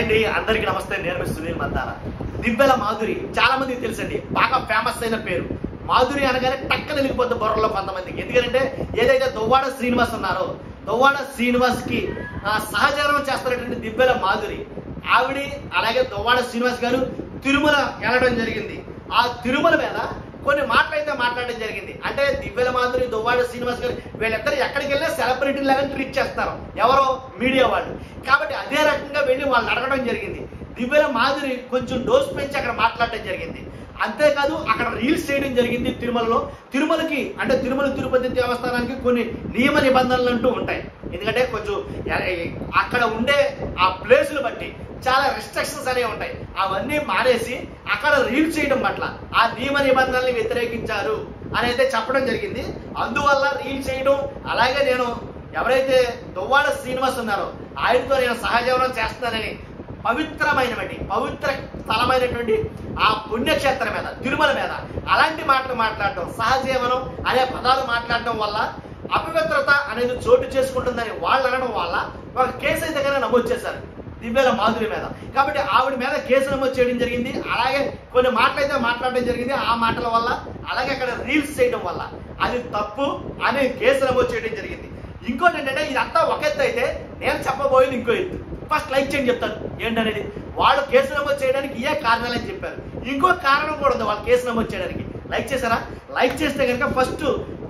Hi అండి అందరికీ నమస్తే నేను మీ సునీల్ మందాల దివ్వెల మాధురి చాలా మందికి తెలుసండి బాగా ఫేమస్ అయిన పేరు మాధురి అనగానే టక్కన వెళ్ళిపోద్ది బుర్రలో కొంతమందికి ఎందుకంటే ఏదైతే దువ్వాడ శ్రీనివాస్ ఉన్నారో దువ్వాడ శ్రీనివాస్ కి ఆ, సహచరం చేస్తున్నటువంటి దివ్వెల మాధురి ఆవిడ అలాగే దువ్వాడ శ్రీనివాస్ గారు తిరుమల వెళ్ళడం జరిగింది ఆ తిరుమల మీద కొన్ని మాటలు అయితే మాట్లాడడం జరిగింది అంటే దివ్యల మాధురి దువ్వాడ శ్రీనివాస్ గారు వీళ్ళిద్దరు ఎక్కడికి వెళ్ళినా సెలబ్రిటీ లాగా ట్రీట్ చేస్తారు ఎవరో మీడియా వాళ్ళు కాబట్టి అదే రకంగా వెళ్ళి వాళ్ళు అడగడం జరిగింది దివ్యల మాధురి కొంచెం డోస్ పెంచి అక్కడ మాట్లాడడం జరిగింది అంతేకాదు అక్కడ రీల్స్ చేయడం జరిగింది తిరుమలలో తిరుమలకి అంటే తిరుమల తిరుపతి దేవస్థానానికి కొన్ని నియమ నిబంధనలు అంటూ ఉంటాయి ఎందుకంటే కొంచెం ఎ- అక్కడ ఉండే ఆ ప్లేసులు బట్టి చాలా రెస్ట్రిక్షన్స్ అనేవి ఉంటాయి అవన్నీ మానేసి అక్కడ రీల్స్ చేయడం పట్ల ఆ నియమ నిబంధనల్ని వ్యతిరేకించారు అని అయితే చెప్పడం జరిగింది అందువల్ల రీల్ చేయడం అలాగే నేను ఎవరైతే దువ్వాడ శ్రీనివాస్ ఉన్నారో ఆయనతో నేను సహజీవనం చేస్తానని పవిత్రమైనటువంటి పవిత్ర స్థలమైనటువంటి ఆ పుణ్యక్షేత్రం మీద తిరుమల మీద అలాంటి మాటలు మాట్లాడటం సహజీవనం అనే పదాలు మాట్లాడటం వల్ల అపవిత్రత అనేది చోటు చేసుకుంటుందని వాళ్ళు అనడం వల్ల ఒక కేసు అయితే కనుక నమోదు చేశారు దివ్యల మాధురి మీద కాబట్టి ఆవిడ మీద కేసు నమోదు చేయడం జరిగింది అలాగే కొన్ని మాటలు అయితే మాట్లాడడం జరిగింది ఆ మాటల వల్ల అలాగే అక్కడ రీల్స్ చేయడం వల్ల అది తప్పు అని కేసు నమోదు చేయడం జరిగింది ఇంకోటి ఏంటంటే ఇదంతా ఒక ఎత్తు అయితే నేను చెప్పబోయేది ఇంకో ఎత్తు ఫస్ట్ లైక్ చేయండి చెప్తాను ఏంటనేది వాళ్ళు కేసు నమోదు చేయడానికి ఇయే కారణాలని చెప్పారు ఇంకో కారణం కూడా ఉంది వాళ్ళు కేసు నమోదు చేయడానికి లైక్ చేశారా లైక్ చేస్తే కనుక ఫస్ట్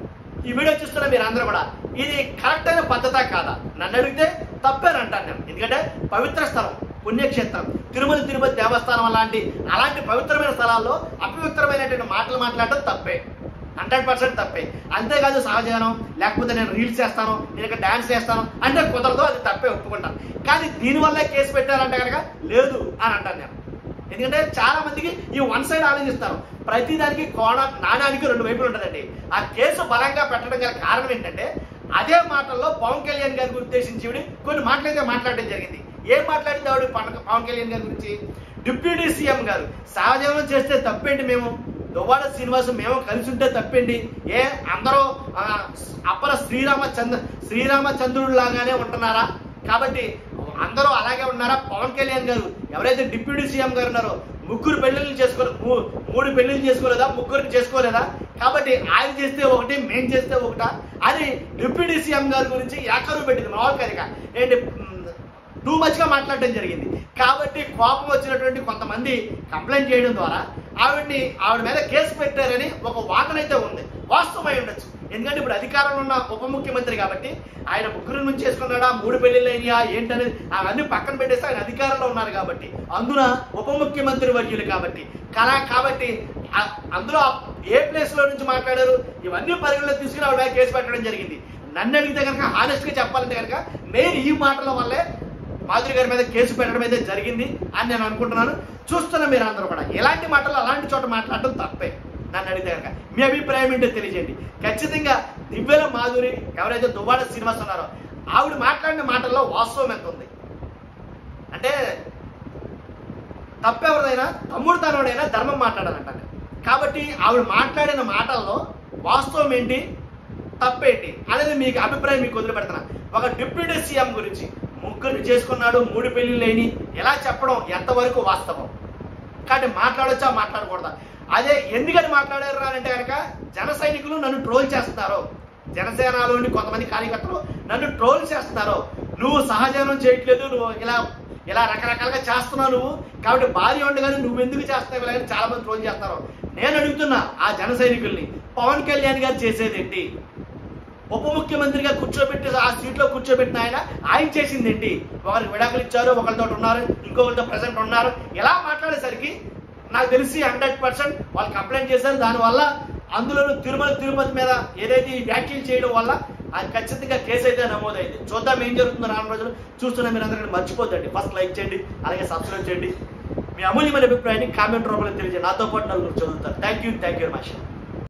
ఈ వీడియో చూస్తున్న మీరు అందరూ కూడా ఇది కరెక్ట్ అయిన పద్ధత కాదా నన్ను అడిగితే తప్పేని అంటాను నేను ఎందుకంటే పవిత్ర స్థలం పుణ్యక్షేత్రం తిరుమల తిరుపతి దేవస్థానం అలాంటి అలాంటి పవిత్రమైన స్థలాల్లో అపవిత్రమైనటువంటి మాటలు మాట్లాడటం తప్పే హండ్రెడ్ పర్సెంట్ తప్పే అంతేకాదు సహజనం లేకపోతే నేను రీల్స్ చేస్తాను నేను ఇక్కడ డాన్స్ చేస్తాను అంటే కుదరదు అది తప్పే ఒప్పుకుంటాను కానీ దీనివల్ల కేసు పెట్టారంటే కనుక లేదు అని అంటాను నేను ఎందుకంటే చాలా మందికి ఈ వన్ సైడ్ ఆలోచిస్తారు ప్రతి దానికి కోణ నాణానికి రెండు వైపులు ఉంటుందండి ఆ కేసు బలంగా పెట్టడం గల కారణం ఏంటంటే అదే మాటల్లో పవన్ కళ్యాణ్ గారి ఉద్దేశించి ఈవిడ కొన్ని మాటలైతే మాట్లాడడం జరిగింది ఏం మాట్లాడింది ఆవిడ పవన్ పవన్ కళ్యాణ్ గారి గురించి డిప్యూటీ సీఎం గారు సహజీవనం చేస్తే తప్పేంటి మేము దువ్వాడ శ్రీనివాసం మేము కలిసి ఉంటే తప్పేంటి ఏ అందరూ ఆ, అప్పల శ్రీరామచంద్ర శ్రీరామచంద్రుడు లాగానే ఉంటున్నారా కాబట్టి అందరూ అలాగే ఉన్నారా పవన్ కళ్యాణ్ గారు ఎవరైతే డిప్యూటీ సీఎం గారు ఉన్నారో ముగ్గురు పెళ్లిళ్ళు చేసుకోలేదు మూ- మూడు పెళ్లిళ్ళు చేసుకోలేదా ముగ్గురికి చేసుకోలేదా కాబట్టి ఆయన చేస్తే ఒకటి మేం చేస్తే ఒకటా అని డిప్యూటీ సీఎం గారి గురించి ఏకరు పెట్టింది మామూలుగా అది కాదు. ఏంటి టూ మచ్ గా మాట్లాడడం జరిగింది కాబట్టి కోపం వచ్చినటువంటి కొంతమంది కంప్లైంట్ చేయడం ద్వారా ఆవిడ్ని ఆవిడ మీద కేసు పెట్టారని ఒక వాదనైతే ఉంది వాస్తవమై ఉండొచ్చు ఎందుకంటే ఇప్పుడు అధికారంలో ఉన్న ఉప ముఖ్యమంత్రి కాబట్టి ఆయన ముగ్గురు నుంచి చేసుకున్నాడా మూడు పెళ్లిళ్ళు అయినాయా ఏంటనేది అవన్నీ పక్కన పెట్టేసి ఆయన అధికారంలో ఉన్నారు కాబట్టి అందున ఉప ముఖ్యమంత్రి వర్యులు కాబట్టి కలా కాబట్టి ఆ- అందులో ఆ ఏ ప్లేస్ లో నుంచి మాట్లాడారు ఇవన్నీ పరిగణలో తీసుకుని ఆవిడ మీద కేసు పెట్టడం జరిగింది నన్ను అడిగితే కనుక హానెస్ట్ గా చెప్పాలంటే కనుక మెయిన్ ఈ మాటల వల్లే మాధురి గారి మీద కేసు పెట్టడం అయితే జరిగింది అని నేను అనుకుంటున్నాను చూస్తున్న మీరు అందరూ కూడా ఎలాంటి మాటలు అలాంటి చోట మాట్లాడడం తప్పే నన్ను అడిగితే కనుక మీ అభిప్రాయం ఏంటో తెలియజేయండి ఖచ్చితంగా దివ్యల మాధురి ఎవరైతే దువ్వాడ శ్రీనివాస్ ఉన్నారో ఆవిడ మాట్లాడిన మాటల్లో వాస్తవం ఎంత ఉంది అంటే తప్పెవరిదైనా తమ్ముడు తనోడైనా ధర్మం మాట్లాడాలంట కాబట్టి ఆవిడ మాట్లాడిన మాటల్లో వాస్తవం ఏంటి తప్పేంటి అనేది మీకు అభిప్రాయం మీకు వదిలిపెడుతున్నా ఒక డిప్యూటీ సీఎం గురించి ముగ్గురిని చేసుకున్నాడు మూడు పెళ్లిళ్ళు లేని ఎలా చెప్పడం ఎంతవరకు వాస్తవం కాబట్టి మాట్లాడొచ్చా మాట్లాడకూడదా అదే ఎందుకని మాట్లాడారు అని అంటే కనుక జన సైనికులు నన్ను ట్రోల్ చేస్తున్నారు జనసేనలోని కొంతమంది కార్యకర్తలు నన్ను ట్రోల్ చేస్తున్నారు నువ్వు సహజీవనం చేయట్లేదు నువ్వు ఇలా ఇలా రకరకాలుగా చేస్తున్నావు నువ్వు కాబట్టి భార్య ఉండగానే నువ్వు ఎందుకు చేస్తున్నావు ఇలా అని చాలా మంది ట్రోల్ చేస్తారు నేను అడుగుతున్నా ఆ జన సైనికుల్ని పవన్ కళ్యాణ్ గారు చేసేది ఏంటి ఉప ముఖ్యమంత్రిగా కూర్చోబెట్టి ఆ సీట్లో కూర్చోబెట్టిన ఆయన ఆయన చేసింది ఏంటి ఒకరికి విడాకులు ఇచ్చారు ఒకరితో ఉన్నారు ఇంకొకరితో ప్రజెంట్ ఉన్నారు ఇలా మాట్లాడేసరికి నాకు తెలిసి హండ్రెడ్ పర్సెంట్ వాళ్ళు కంప్లైంట్ చేశారు దానివల్ల అందులోనూ తిరుమల తిరుపతి మీద ఏదైతే ఈ వ్యాఖ్యలు చేయడం వల్ల అది ఖచ్చితంగా కేసు అయితే నమోదైంది చూద్దాం ఏం జరుగుతుందో రాను రోజులు చూస్తున్న మీరు అందరికీ మర్చిపోద్దండి ఫస్ట్ లైక్ చేయండి అలాగే సబ్స్క్రైబ్ చేయండి మీ అమూల్యమైన అభిప్రాయాన్ని కామెంట్ రూపంలో తెలియజేయండి నాతో పాటు నలుగురు చదువుతారు thank you thank you very much